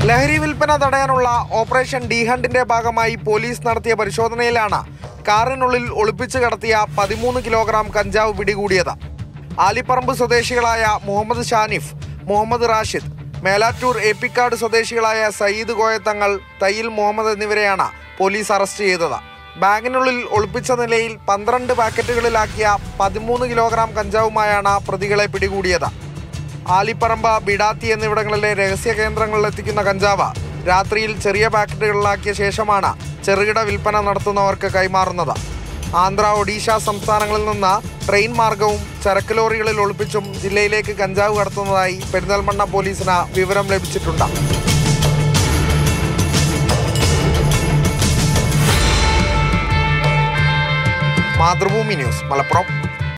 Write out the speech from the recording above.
ലഹരി വിൽപ്പന തടയാനുള്ള ഓപ്പറേഷൻ ഡി ഹണ്ടിന്റെ ഭാഗമായി പോലീസ് നടത്തിയ പരിശോധനയിലാണ് കാറിനുള്ളിൽ ഒളിപ്പിച്ച് കടത്തിയ പതിമൂന്ന് കിലോഗ്രാം കഞ്ചാവ് പിടികൂടിയത് ആലിപ്പറമ്പ് സ്വദേശികളായ മുഹമ്മദ് ഷാനിഫ് മുഹമ്മദ് റാഷിദ് മേലാറ്റൂർ ഏപ്പിക്കാട് സ്വദേശികളായ സയ്യിദ് കോയത്തങ്ങൾ തയ്യിൽ മുഹമ്മദ് എന്നിവരെയാണ് പോലീസ് അറസ്റ്റ് ചെയ്തത് ബാഗിനുള്ളിൽ ഒളിപ്പിച്ച നിലയിൽ പന്ത്രണ്ട് പാക്കറ്റുകളിലാക്കിയ പതിമൂന്ന് കിലോഗ്രാം കഞ്ചാവുമായാണ് പ്രതികളെ പിടികൂടിയത് ആലിപ്പറമ്പ് ബിഡാത്തി എന്നിവിടങ്ങളിലെ രഹസ്യ കേന്ദ്രങ്ങളിൽ എത്തിക്കുന്ന കഞ്ചാവ് രാത്രിയിൽ ചെറിയ പാക്കറ്റുകളിലാക്കിയ ശേഷമാണ് ചെറുകിട വിൽപ്പന നടത്തുന്നവർക്ക് കൈമാറുന്നത് ആന്ധ്ര ഒഡീഷ സംസ്ഥാനങ്ങളിൽ നിന്ന് ട്രെയിൻ മാർഗവും ചരക്ക് ലോറികളിൽ ഒളിപ്പിച്ചും ജില്ലയിലേക്ക് കഞ്ചാവ് കടത്തുന്നതായി പെരിന്തൽമണ്ണ പോലീസിന് വിവരം ലഭിച്ചിട്ടുണ്ട് മാതൃഭൂമി ന്യൂസ് മലപ്പുറം